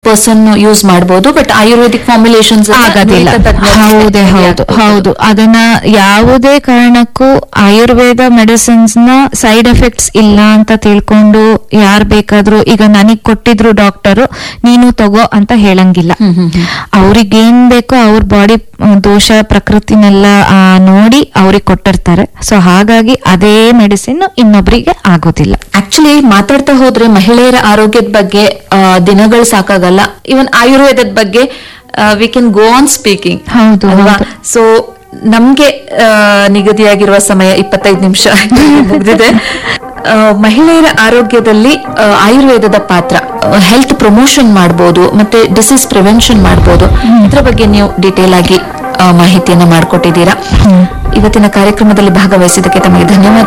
Person use ಮಾಡಬಹುದು but ayurvedic formulations ಆಗೋದಿಲ್ಲ ಹೌದೇ ಹೌದು ಹೌದು ಅದನ್ನ ಯಾವುದೇ ಕಾರಣಕ್ಕೂ ಆಯುರ್ವೇದ ಮೆಡಿಸಿನ್ಸ್ ನ ಸೈಡ್ ಎಫೆಕ್ಟ್ಸ್ ಇಲ್ಲ ಅಂತ ತಿಳ್ಕೊಂಡು ಯಾರ್ ಬೇಕಾದ್ರೂ ಈಗ ನನಗ್ ಕೊಟ್ಟಿದ್ರು ಡಾಕ್ಟರು ನೀನು ತಗೋ ಅಂತ ಹೇಳಂಗಿಲ್ಲ ಅವ್ರಿಗೆ ಏನ್ ಬೇಕೋ ಅವ್ರ ಬಾಡಿ ದೋಷ ಪ್ರಕೃತಿನೆಲ್ಲ ಆ, ನೋಡಿ ಅವ್ರಿಗೆ ಕೊಟ್ಟಿರ್ತಾರೆ ಸೊ ಹಾಗಾಗಿ ಅದೇ ಮೆಡಿಸಿನ್ ಇನ್ನೊಬ್ರಿಗೆ ಆಗೋದಿಲ್ಲ ಆಕ್ಚುಲಿ ಮಾತಾಡ್ತಾ ಹೋದ್ರೆ ಮಹಿಳೆಯರ ಆರೋಗ್ಯದ ಬಗ್ಗೆ ಆ, ದಿನಗಳು ಸಾಕಾಗಲ್ಲ ಇವನ್ ಆಯುರ್ವೇದದ ಬಗ್ಗೆ we can go on speaking ಹೌದು, ಅಲ್ವಾ ಹೌದು. ಸೊ ನಮ್ಗೆ ಆ, ನಿಗದಿಯಾಗಿರುವ ಸಮಯ ಇಪ್ಪತ್ತೈದು ನಿಮಿಷ ಮುಗಿದಿದೆ ಆ, ಮಹಿಳೆಯರ ಆರೋಗ್ಯದಲ್ಲಿ ಆ, ಆಯುರ್ವೇದದ ಪಾತ್ರ ಹೆಲ್ತ್ ಪ್ರಮೋಷನ್ ಮಾಡ್ಬೋದು ಮತ್ತೆ ಡಿಸೀಸ್ ಪ್ರಿವೆನ್ಷನ್ ಮಾಡ್ಬೋದು ಇದ್ರ ಬಗ್ಗೆ ನೀವು ಡೀಟೇಲ್ ಆಗಿ ಆ, ಮಾಹಿತಿಯನ್ನ ಮಾಡಿಕೊಟ್ಟಿದ್ದೀರಾ ಇವತ್ತಿನ ಕಾರ್ಯಕ್ರಮದಲ್ಲಿ ಭಾಗವಹಿಸಿದ್ದಕ್ಕೆ ತಮಗೆ ಧನ್ಯವಾದ